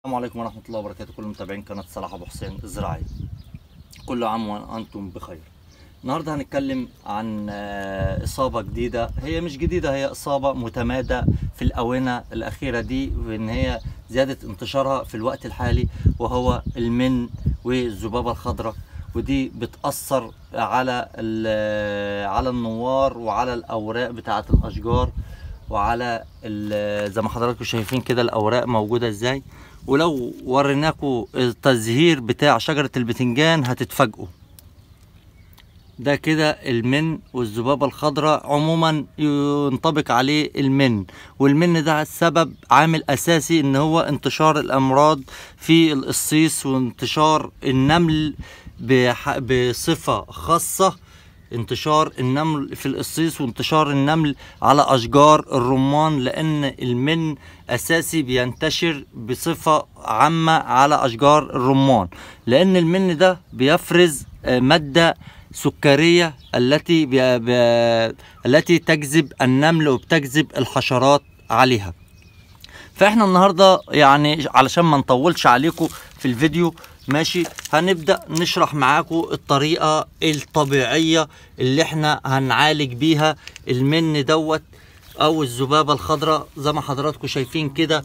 السلام عليكم ورحمة الله وبركاته كل متابعين قناة صلاح أبو حسين الزراعية كل عام وأنتم بخير النهاردة هنتكلم عن آه، إصابة جديدة هي مش جديدة هي إصابة متمادة في الآونة الأخيرة دي وإن هي زيادة انتشارها في الوقت الحالي وهو المن والذبابة الخضراء ودي بتأثر على ال- على النوار وعلى الأوراق بتاعة الأشجار وعلى ال- زي ما حضراتكم شايفين كده الأوراق موجودة إزاي ولو وريناكم التزهير بتاع شجرة البتنجان هتتفاجئوا ده كده المن والذبابة الخضراء عموما ينطبق عليه المن والمن ده السبب عامل أساسي إن هو انتشار الأمراض في القصيص وانتشار النمل بح- بصفة خاصة انتشار النمل في القصيص وانتشار النمل على أشجار الرمان لأن المن أساسي بينتشر بصفة عامة على أشجار الرمان لأن المن ده بيفرز آه، مادة سكرية التي بي بي التي تجذب النمل وبتجذب الحشرات عليها فاحنا النهارده يعني علشان ما نطولش عليكم في الفيديو ماشي هنبدا نشرح معاكم الطريقه الطبيعيه اللي احنا هنعالج بيها المن دوت او الذبابه الخضراء زي ما حضراتكم شايفين كده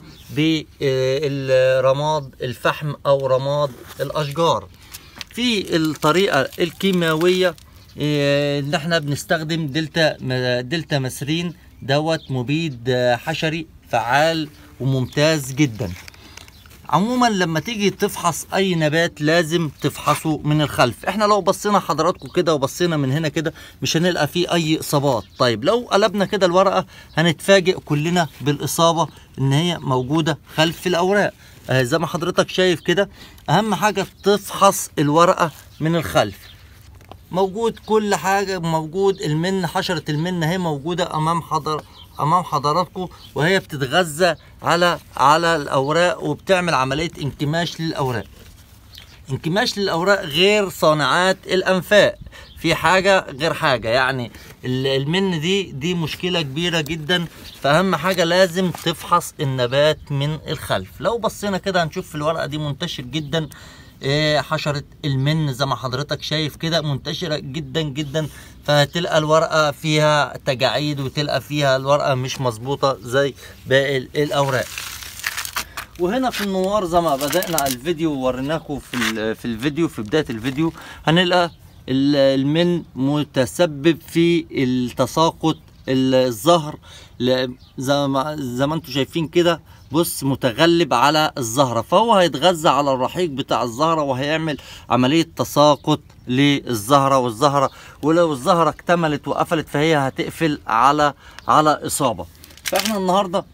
بالرماد الفحم او رماد الاشجار في الطريقه الكيماويه إيه، ان احنا بنستخدم دلتا دلتا مسرين دوت مبيد آه، حشري فعال وممتاز جدا عموما لما تيجي تفحص اي نبات لازم تفحصه من الخلف احنا لو بصينا حضراتكم كده وبصينا من هنا كده مش هنلقى فيه اي اصابات طيب لو قلبنا كده الورقه هنتفاجئ كلنا بالاصابه ان هي موجوده خلف الاوراق آه، زي ما حضرتك شايف كده اهم حاجه تفحص الورقه من الخلف موجود كل حاجة موجود المن حشرة المن اهي موجودة أمام حضر أمام حضراتكم وهي بتتغذى على على الأوراق وبتعمل عملية انكماش للأوراق انكماش للأوراق غير صانعات الأنفاق في حاجة غير حاجة يعني ال- المن دي دي مشكلة كبيرة جدا فأهم حاجة لازم تفحص النبات من الخلف لو بصينا كده هنشوف في الورقة دي منتشر جدا إيه، حشرة المن زي ما حضرتك شايف كده منتشرة جدا جدا فهتلقى الورقة فيها تجاعيد وتلقى فيها الورقة مش مظبوطة زي باقي ال- الأوراق وهنا في النوار زي ما بدأنا الفيديو ووريناكم في ال- في الفيديو في بداية الفيديو هنلقى ال- المن متسبب في التساقط ال- الزهر ل- زي ما زي ما انتم شايفين كده بص متغلب على الزهرة فهو هيتغذى على الرحيق بتاع الزهرة وهيعمل عملية تساقط للزهرة والزهرة ولو الزهرة اكتملت وقفلت فهي هتقفل على على إصابة فاحنا النهارده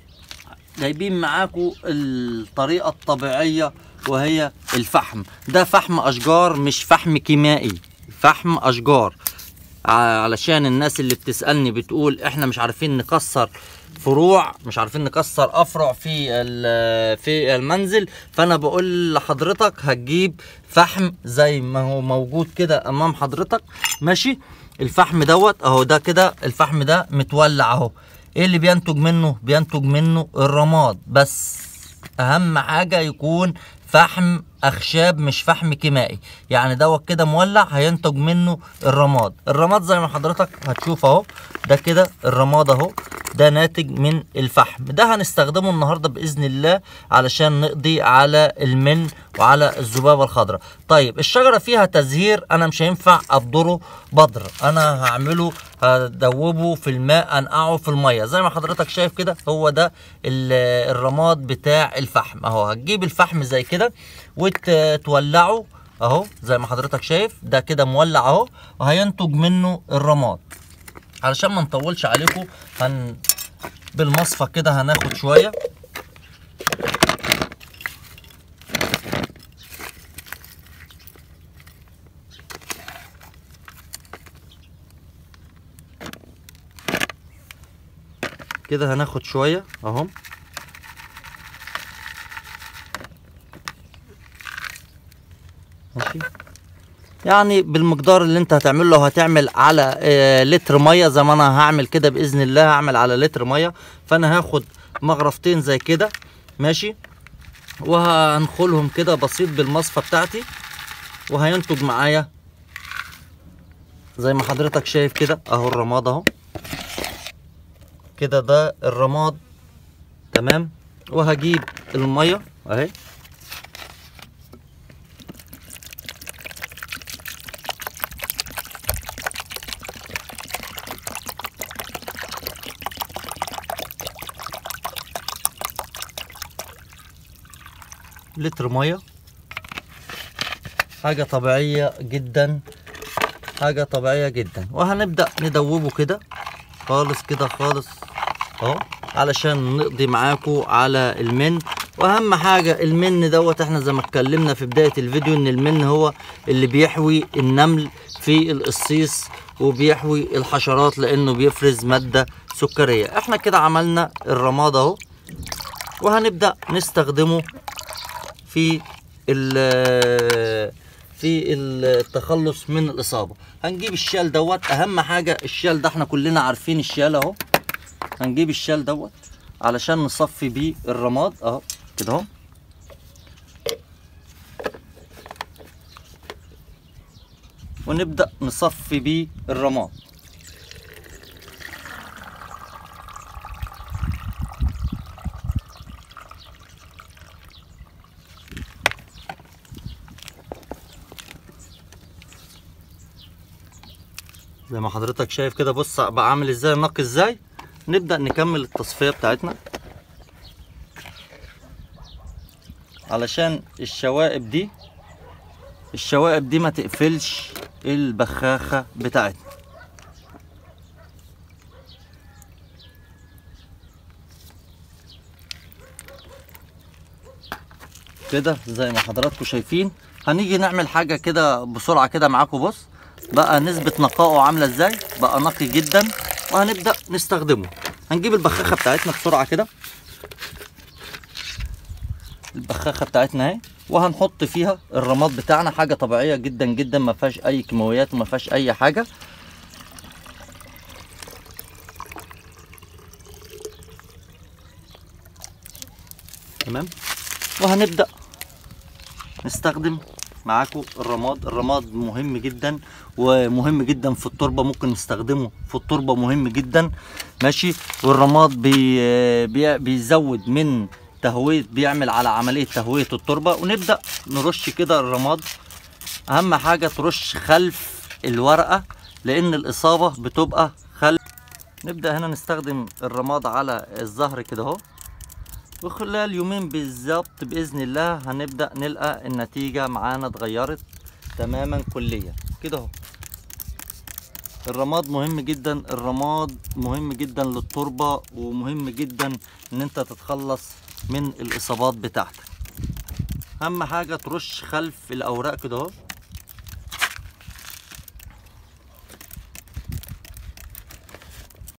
جايبين معاكم الطريقة الطبيعية وهي الفحم ده فحم أشجار مش فحم كيميائي فحم أشجار ع- علشان الناس اللي بتسألني بتقول احنا مش عارفين نكسر فروع مش عارفين نكسر افرع في ال- في المنزل فانا بقول لحضرتك هتجيب فحم زي ما هو موجود كده امام حضرتك ماشي الفحم دوت اهو ده كده الفحم ده متولع اهو ايه اللي بينتج منه بينتج منه الرماد بس اهم حاجه يكون فحم اخشاب مش فحم كيميائي يعني دوت كده مولع هينتج منه الرماد الرماد زي ما حضرتك هتشوف اهو ده كده الرماد اهو ده ناتج من الفحم ده هنستخدمه النهارده باذن الله علشان نقضي على المن وعلى الذبابه الخضراء طيب الشجره فيها تزهير انا مش هينفع ابدره بدر انا هعمله هدوبه في الماء انقعه في الميه زي ما حضرتك شايف كده هو ده ال- الرماد بتاع الفحم اهو هتجيب الفحم زي كده وتولعه اهو زي ما حضرتك شايف ده كده مولع اهو وهينتج منه الرماد علشان ما نطولش عليكم هن بالمصفى كده هناخد شويه كده هناخد شويه اهو ماشي يعني بالمقدار اللي انت هتعمله لو هتعمل على آه، لتر ميه زي ما انا هعمل كده باذن الله هعمل على لتر ميه فانا هاخد مغرفتين زي كده ماشي وهنخلهم كده بسيط بالمصفى بتاعتي وهينتج معايا زي ما حضرتك شايف كده اهو الرماد اهو كده ده الرماد تمام وهجيب الميه اهي لتر ميه حاجه طبيعيه جدا حاجه طبيعيه جدا وهنبدا ندوبه كده خالص كده خالص اهو علشان نقضي معاكم على المن واهم حاجه المن دوت احنا زي ما اتكلمنا في بدايه الفيديو ان المن هو اللي بيحوي النمل في القصيص وبيحوي الحشرات لانه بيفرز ماده سكريه احنا كده عملنا الرماد اهو وهنبدا نستخدمه في ال- في التخلص من الاصابه هنجيب الشال دوت اهم حاجه الشال ده احنا كلنا عارفين الشال اهو هنجيب الشال دوت علشان نصفي بيه الرماد اهو كده اهو ونبدا نصفي بيه الرماد زي ما حضرتك شايف كده بص بقى عامل ازاي نقي ازاي نبدأ نكمل التصفية بتاعتنا علشان الشوائب دي الشوائب دي ما تقفلش البخاخة بتاعتنا كده زي ما حضراتكم شايفين هنيجي نعمل حاجة كده بسرعة كده معاكم بص بقى نسبة نقائه عاملة ازاي بقى نقي جدا وهنبدأ نستخدمه هنجيب البخاخة بتاعتنا بسرعة كده البخاخة بتاعتنا اهي وهنحط فيها الرماد بتاعنا حاجة طبيعية جدا جدا ما فيهاش أي كيماويات وما فيهاش أي حاجة تمام وهنبدأ نستخدم معاكم الرماد الرماد مهم جدا ومهم جدا في التربه ممكن نستخدمه في التربه مهم جدا ماشي والرماد بي بي بيزود من تهويه بيعمل على عمليه تهويه التربه ونبدا نرش كده الرماد اهم حاجه ترش خلف الورقه لان الاصابه بتبقى خلف نبدا هنا نستخدم الرماد على الظهر كده اهو وخلال يومين بالظبط باذن الله هنبدا نلقى النتيجه معانا اتغيرت تماما كليا كده اهو الرماد مهم جدا الرماد مهم جدا للتربه ومهم جدا ان انت تتخلص من الاصابات بتاعتك اهم حاجه ترش خلف الاوراق كده اهو